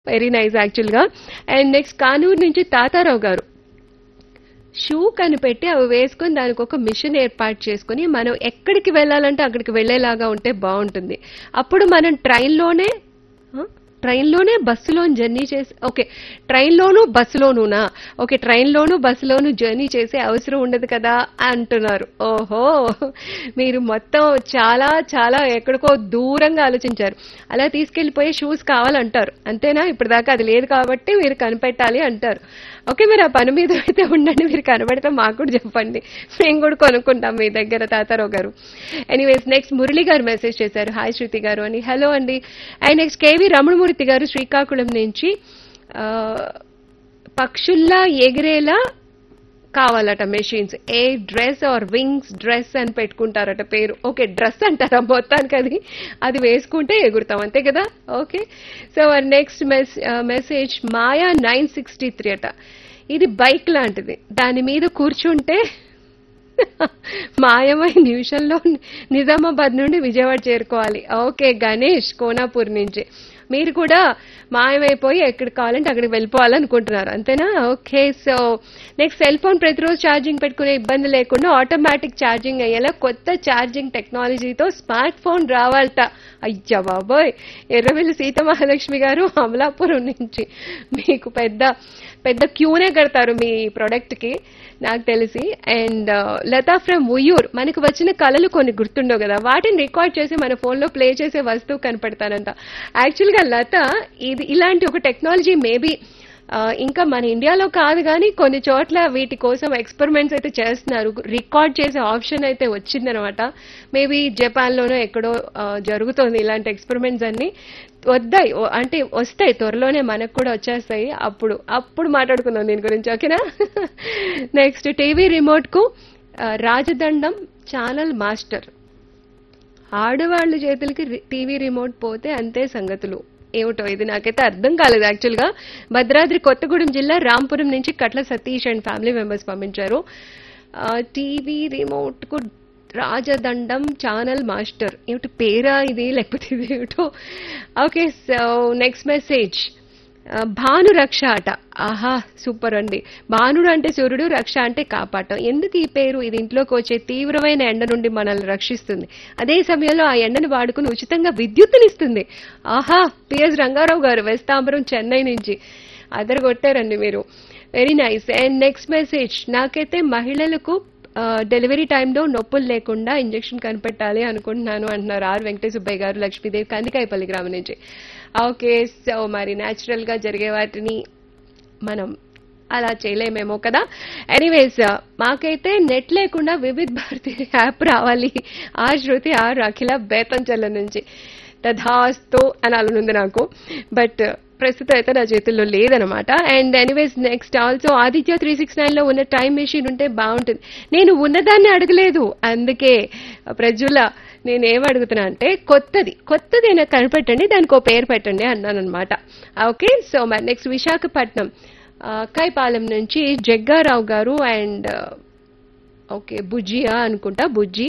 Very nice యాక్చువల్గా and next Kanuru నుంచి తాతారావు గారు షూ కనిపెట్టి అవి వేసుకొని దానికి ఒక మిషన్ ఏర్పాటు చేసుకుని మనం ఎక్కడికి వెళ్ళాలంటే అక్కడికి వెళ్ళేలాగా ఉంటే బాగుంటుంది అప్పుడు మనం ట్రైన్లోనే ఆ? ట్రైన్లోనే బస్సులో జర్నీ చేసి ఓకే ట్రైన్లోను బస్సులోనునా ఓకే ట్రైన్లోను బస్సులోను జర్నీ చేసే అవసరం ఉండదు కదా అంటున్నారు ఓహో మీరు మొత్తం చాలా చాలా ఎక్కడికో దూరంగా ఆలోచించారు అలా తీసుకెళ్లిపోయే షూస్ కావాలంటారు అంతేనా ఇప్పటిదాకా అది లేదు కాబట్టి మీరు కనిపెట్టాలి అంటారు ఓకే మీరు ఆ పని మీద అయితే ఉండండి మీరు కనబడితే మాకు కూడా చెప్పండి మేము కూడా కొనుక్కుంటాం మీ దగ్గర తాతారావు గారు ఎనీవేస్ నెక్స్ట్ మురళి గారు మెసేజ్ చేశారు హాయ్ శృతి గారు అని హలో అండి అండ్ నెక్స్ట్ కేవి రమణమూర్తి గారు శ్రీకాకుళం నుంచి ఆ, పక్షుల్లా ఎగిరేలా కావాలట machines a dress or wings dress అని పెట్టుకుంటారట పేరు ఓకే డ్రెస్ అంటారా మొత్తానికి అది అది వేసుకుంటే ఎగురుతాం అంతే కదా okay so next mess message Maya nine sixty three అట ఇది బైక్ లాంటిది దాని మీద కూర్చుంటే మాయమై నిమిషంలో నిజామాబాద్ నుండి విజయవాడ చేరుకోవాలి ఓకే గణేష్ కోనాపూర్ నుంచి మీరు కూడా మాయమైపోయి ఎక్కడికి కావాలంటే అక్కడికి వెళ్ళిపోవాలనుకుంటున్నారు అంతేనా okay so next cell phone ప్రతిరోజు ఛార్జింగ్ పెట్టుకునే ఇబ్బంది లేకుండా ఆటోమేటిక్ ఛార్జింగ్ అయ్యేలా కొత్త ఛార్జింగ్ టెక్నాలజీతో స్మార్ట్ ఫోన్ రావాలట అయ్యా బాబోయ్ ఎర్రవెల్లి సీతమహాలక్ష్మి గారు అమలాపురం నుంచి మీకు పెద్ద పెద్ద క్యూనే కడతారు మీ ప్రొడక్ట్ కి నాకు తెలిసి అండ్ లతా ఫ్రమ్ ఉయ్యూర్ మనకు వచ్చిన కళలు కొన్ని గుర్తుండవు కదా వాటిని రికార్డ్ చేసి మన ఫోన్లో ప్లే చేసే వస్తువు కనపడతానంట యాక్చువల్గా లత ఇది ఇలాంటి ఒక టెక్నాలజీ మేబీ ఇంకా మన ఇండియాలో కాదు కానీ కొన్ని చోట్ల వీటి కోసం ఎక్స్పెరిమెంట్స్ అయితే చేస్తున్నారు రికార్డ్ చేసే ఆప్షన్ అయితే వచ్చిందనమాట మేబీ జపాన్లోనో ఎక్కడో ఆ, జరుగుతోంది ఇలాంటి ఎక్స్పెరిమెంట్స్ అన్ని వద్దాయి ఓ- అంటే వస్తాయి త్వరలోనే మనకు కూడా వచ్చేస్తాయి అప్పుడు అప్పుడు మాట్లాడుకుందాం దీని గురించి ఓకేనా నెక్స్ట్ టీవీ రిమోట్ కు ఆ, రాజదండం ఛానల్ మాస్టర్ ఆడవాళ్ళ చేతులకి రి- టీవీ రిమోట్ పోతే అంతే సంగతులు ఏమిటో ఇది నాకైతే అర్థం కాలేదు యాక్చువల్గా భద్రాద్రి కొత్తగూడెం జిల్లా రాంపురం నుంచి Katla Satish and family members పంపించారు ఆ, టీవీ రిమోట్ కు రాజదండం ఛానల్ మాస్టర్ ఏమిటి పేరా ఇది లేకపోతే ఇది ఏమిటో okay so next message Bhanu Raksha అట ఆహా సూపర్ అండి భానుడు అంటే సూర్యుడు రక్ష అంటే కాపాటం ఎందుకు ఈ పేరు ఇది ఇంట్లోకి వచ్చే తీవ్రమైన ఎండ నుండి మనల్ని రక్షిస్తుంది అదే సమయంలో ఆ ఎండను వాడుకుని ఉచితంగా విద్యుత్తునిస్తుంది ఆహా పిఎస్ రంగారావు గారు వెస్తాంబరం చెన్నై నుంచి అదరగొట్టారండి మీరు very nice and next message నాకైతే మహిళలకు ఆ, డెలివరీ టైంలో నొప్పులు లేకుండా ఇంజెక్షన్ కనిపెట్టాలి అనుకుంటున్నాను అంటున్నారు ఆర్ వెంకటేశ్వర సుబ్బయ్య గారు లక్ష్మీదేవి కందికాయపల్లి గ్రామం నుంచి ఓకే సో మరి న్యాచురల్ గా జరిగే వాటిని మనం అలా చేయలేమేమో కదా ఎనీవేస్ మాకైతే నెట్ లేకుండా వివిధ్ భారతి యాప్ రావాలి ఆ శృతి ఆ అఖిల బేతంచెల్ల నుంచి తథాస్తు అని అనుంది నాకు బట్ ప్రస్తుతం అయితే నా చేతుల్లో లేదనమాట and anyways next also Aditya three six nine లో ఉన్న టైం మెషిన్ ఉంటే బాగుంటుంది నేను ఉన్నదాన్ని అడగలేదు అందుకే ప్రజల నేనేం అడుగుతున్నా అంటే కొత్తది కొత్తది అయినా కనిపెట్టండి దానికి ఒక పేరు పెట్టండి అన్నాను అనమాట ఓకే సో మరి నెక్స్ట్ విశాఖపట్నం ఆ, కైపాలెం నుంచి జగ్గారావు గారు అండ్ ఓకే బుజ్జియా అనుకుంటా బుజ్జి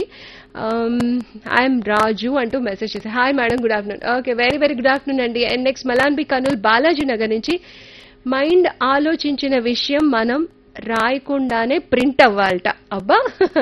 ఐఎమ్ రాజు అంటూ మెసేజ్ చేశారు hi madam good afternoon okay very very good afternoon అండి అండ్ నెక్స్ట్ మలాన్బి కర్నూల్ బాలాజీ నగర్ నుంచి మైండ్ ఆలోచించిన విషయం మనం రాయకుండానే ప్రింట్ అవ్వాలట అబ్బా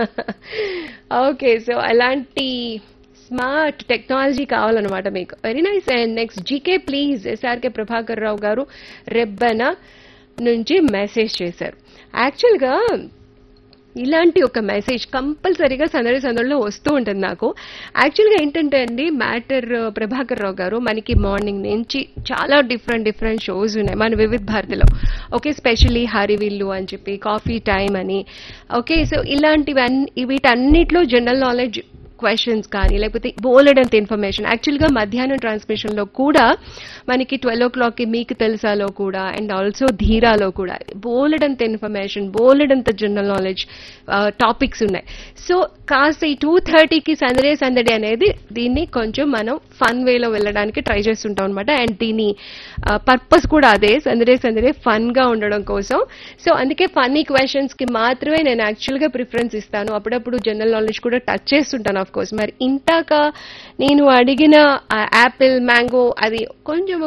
ఓకే సో అలాంటి స్మార్ట్ టెక్నాలజీ కావాలన్నమాట మీకు very nice and next GK please SRK Prabhakar Rao గారు రెబ్బన నుంచి మెసేజ్ చేశారు యాక్చువల్గా ఇలాంటి ఒక మెసేజ్ కంపల్సరీగా సందడి సందడిలో వస్తూ ఉంటుంది నాకు యాక్చువల్గా ఏంటంటే అండి మ్యాటర్ ప్రభాకర్ రావు గారు మనకి మార్నింగ్ నుంచి చాలా డిఫరెంట్ డిఫరెంట్ షోస్ ఉన్నాయి మన వివిధ భారతిలో ఓకే స్పెషల్లీ హరివిల్లు అని చెప్పి కాఫీ టైం అని ఓకే సో ఇలాంటివన్నీ వీటన్నిటిలో జనరల్ నాలెడ్జ్ క్వశ్చన్స్ కానీ లేకపోతే బోలెడంత ఇన్ఫర్మేషన్ యాక్చువల్గా మధ్యాహ్నం ట్రాన్స్మిషన్లో కూడా మనకి ట్వెల్వ్ ఓ క్లాక్కి మీకు తెలుసాలో కూడా అండ్ ఆల్సో ధీరాలో కూడా బోలెడంత ఇన్ఫర్మేషన్ బోలెడంత జనరల్ నాలెడ్జ్ టాపిక్స్ ఉన్నాయి సో కాస్త ఈ టూ థర్టీకి సందడే సందడి అనేది దీన్ని కొంచెం మనం ఫన్ వేలో వెళ్ళడానికి ట్రై చేస్తుంటాం అనమాట అండ్ దీని పర్పస్ కూడా అదే సందడే సందడే ఫన్ గా ఉండడం కోసం సో అందుకే ఫన్నీ క్వశ్చన్స్ కి మాత్రమే నేను యాక్చువల్ గా ప్రిఫరెన్స్ ఇస్తాను అప్పుడప్పుడు జనరల్ నాలెడ్జ్ కూడా టచ్ చేస్తుంటాను ఆఫ్ కోర్స్ మరి ఇంతాక నేను అడిగిన యాపిల్ మ్యాంగో అది కొంచెం